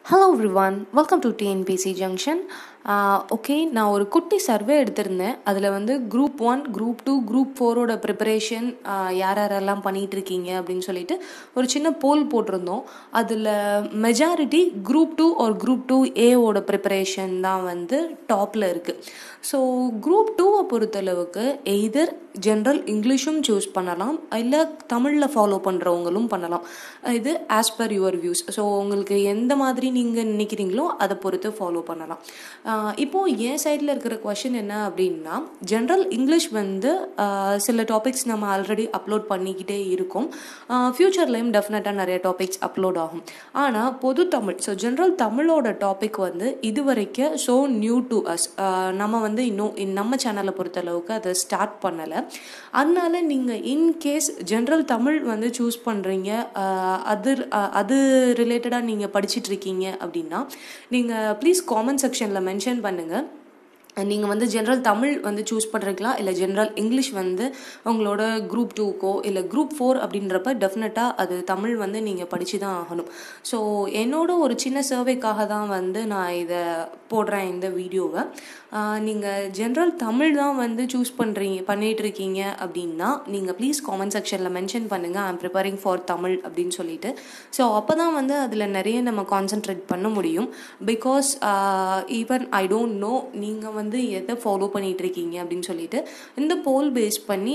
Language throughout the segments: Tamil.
hello everyone welcome to TNPSC junction okay நான் ஒரு குட்டி சர்வே எடுத்திருந்தேன் அதில் வந்து group one group two group ஃபோரோட ப்ரிப்பரேஷன் யார் யாரெல்லாம் பண்ணிகிட்டு இருக்கீங்க அப்படின்னு சொல்லிட்டு ஒரு சின்ன போல் போட்டிருந்தோம் அதில் மெஜாரிட்டி குரூப் டூ ஒரு குரூப் டூ ஏவோட ப்ரிப்பரேஷன் தான் வந்து டாப்பில் இருக்குது ஸோ குரூப் டூவை பொறுத்தளவுக்கு எய்தர் ஜென்ரல் இங்கிலீஷும் சூஸ் பண்ணலாம் இல்லை தமிழில் ஃபாலோ பண்ணுறவங்களும் பண்ணலாம் இது as per your views so உங்களுக்கு எந்த மாதிரி நீங்கள் நினைக்கிறீங்களோ அதை பொறுத்து ஃபாலோ பண்ணலாம் இப்போது என் சைடில் இருக்கிற கொஷின் என்ன அப்படின்னா ஜென்ரல் இங்கிலீஷ் வந்து சில டாபிக்ஸ் நம்ம ஆல்ரெடி அப்லோட் பண்ணிக்கிட்டே இருக்கோம் ஃப்யூச்சர்லேயும் டெஃபினட்டாக நிறைய டாபிக்ஸ் அப்லோட் ஆகும் ஆனால் பொது தமிழ் ஸோ ஜென்ரல் தமிழோட டாபிக் வந்து இது வரைக்கும் ஸோ நியூ டு அஸ் நம்ம வந்து இன்னும் நம்ம சேனலை பொறுத்தளவுக்கு அதை ஸ்டார்ட் பண்ணலை அதனால நீங்கள் இன்கேஸ் ஜென்ரல் தமிழ் வந்து சூஸ் பண்ணுறீங்க அது அது ரிலேட்டடாக நீங்கள் படிச்சுட்டு இருக்கீங்க அப்படின்னா நீங்கள் ப்ளீஸ் காமெண்ட் செக்ஷனில் மென்ஷன் பண்ணுங்கள் நீங்கள் வந்து ஜென்ரல் தமிழ் வந்து சூஸ் பண்ணுறீங்களா இல்லை ஜென்ரல் இங்கிலீஷ் வந்து உங்களோட குரூப் டூக்கோ இல்லை குரூப் ஃபோர் அப்படின்றப்ப டெஃபினட்டாக அது தமிழ் வந்து நீங்கள் படித்து தான் ஆகணும் ஸோ என்னோட ஒரு சின்ன சர்வேக்காக தான் வந்து நான் இதை போடுறேன் இந்த வீடியோவை நீங்கள் ஜென்ரல் தமிழ் தான் வந்து சூஸ் பண்ணுறீங்க பண்ணிகிட்டு இருக்கீங்க அப்படின்னா நீங்கள் ப்ளீஸ் காமெண்ட் செக்ஷனில் மென்ஷன் பண்ணுங்கள் ஐம் ப்ரிப்பேரிங் ஃபார் தமிழ் அப்படின்னு சொல்லிட்டு ஸோ அப்போ தான் வந்து அதில் நிறைய நம்ம கான்சென்ட்ரேட் பண்ண முடியும் because even I don't know நீங்கள் வந்து எதை ஃபாலோ பண்ணிகிட்டு இருக்கீங்க அப்படின்னு சொல்லிட்டு இந்த போல் பேஸ் பண்ணி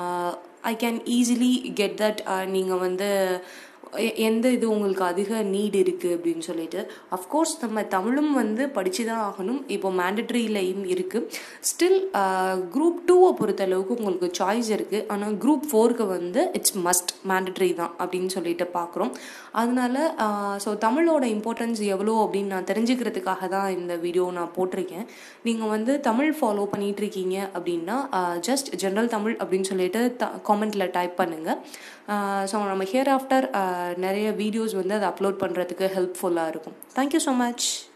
I can easily get that நீங்கள் வந்து எந்த இது உங்களுக்கு அதிக நீட் இருக்குது அப்படின்னு சொல்லிட்டு அஃப்கோர்ஸ் நம்ம தமிழும் வந்து படித்து தான் ஆகணும் இப்போ மேண்டட்ரிலையும் இருக்குது ஸ்டில் குரூப் டூவை பொறுத்தளவுக்கு உங்களுக்கு சாய்ஸ் இருக்குது ஆனால் குரூப் ஃபோருக்கு வந்து இட்ஸ் மஸ்ட் மேண்டட்ரி தான் அப்படின்னு சொல்லிட்டு பார்க்குறோம் அதனால ஸோ தமிழோட இம்பார்ட்டன்ஸ் எவ்வளோ அப்படின்னு நான் தெரிஞ்சுக்கிறதுக்காக தான் இந்த வீடியோ நான் போட்டிருக்கேன் நீங்கள் வந்து தமிழ் ஃபாலோ பண்ணிகிட்டு இருக்கீங்க அப்படின்னா ஜஸ்ட் ஜென்ரல் தமிழ் அப்படின்னு சொல்லிட்டு த காமெண்ட்டில் டைப் பண்ணுங்கள் ஸோ நம்ம ஹியர் ஆஃப்டர் நிறைய வீடியோஸ் வந்து அதை அப்லோட் பண்ணுறதுக்கு ஹெல்ப்ஃபுல்லாக இருக்கும் தேங்க்யூ ஸோ மச்